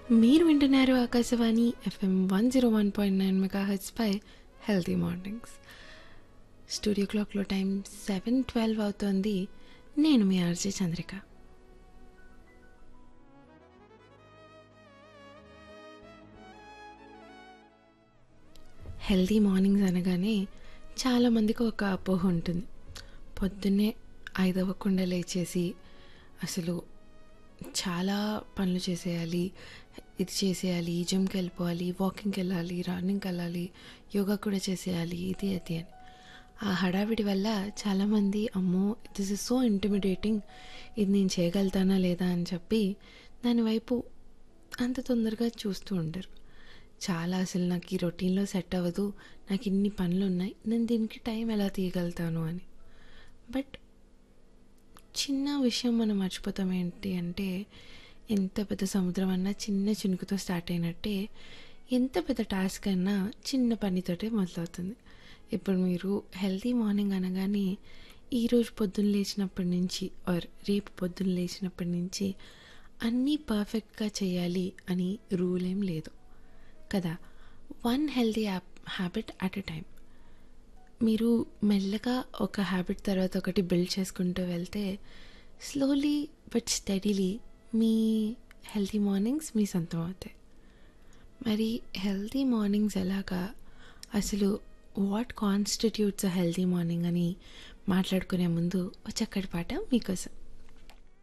మీరు వింటున్నారు Akashvani FM one zero one point nine mega పై హెల్తీ మార్నింగ్స్ స్టూడియో క్లాక్లో టైం సెవెన్ ట్వెల్వ్ అవుతోంది నేను మీ ఆర్జే చంద్రిక హెల్తీ మార్నింగ్స్ అనగానే చాలామందికి ఒక అపోహ ఉంటుంది పొద్దున్నే ఐదవ్వకుండా లేచేసి అసలు చాలా పనులు చేసేయాలి ఇది చేసేయాలి జిమ్కి వెళ్ళిపోవాలి వాకింగ్కి వెళ్ళాలి రన్నింగ్కి వెళ్ళాలి యోగా కూడా చేసేయాలి ఇది అది అని ఆ హడావిడి వల్ల చాలామంది అమ్మో దిస్ ఇస్ సో ఇంటిమిడేటింగ్ ఇది నేను చేయగలుగుతానా లేదా అని చెప్పి దానివైపు అంత తొందరగా చూస్తూ ఉండరు చాలా అసలు నాకు ఈ రొటీన్లో సెట్ అవ్వదు నాకు ఇన్ని పనులు ఉన్నాయి నేను దీనికి టైం ఎలా తీయగలుగుతాను అని బట్ చిన్న విషయం మనం మర్చిపోతాం ఏంటి అంటే ఎంత పెద్ద సముద్రం అన్నా చిన్న చినుకుతో స్టార్ట్ అయినట్టే ఎంత పెద్ద టాస్క్ అయినా చిన్న పనితోటే మొదలవుతుంది ఇప్పుడు మీరు హెల్తీ మార్నింగ్ అనగానే ఈరోజు పొద్దున్న లేచినప్పటి నుంచి ఆర్ రేపు పొద్దున్న లేచినప్పటి నుంచి అన్నీ పర్ఫెక్ట్గా చేయాలి అని రూల్ ఏం లేదు కదా వన్ హెల్తీ యాప్ హ్యాబిట్ అట్ ఎ టైం మీరు మెల్లగా ఒక హ్యాబిట్ తర్వాత ఒకటి బిల్డ్ చేసుకుంటూ వెళ్తే స్లోలీ బట్ స్టడీలీ మీ హెల్తీ మార్నింగ్స్ మీ సొంతం అవుతాయి మరి హెల్తీ మార్నింగ్స్ ఎలాగా అసలు what constitutes a healthy morning అని మాట్లాడుకునే ముందు ఒక చక్కటి పాట మీకోసం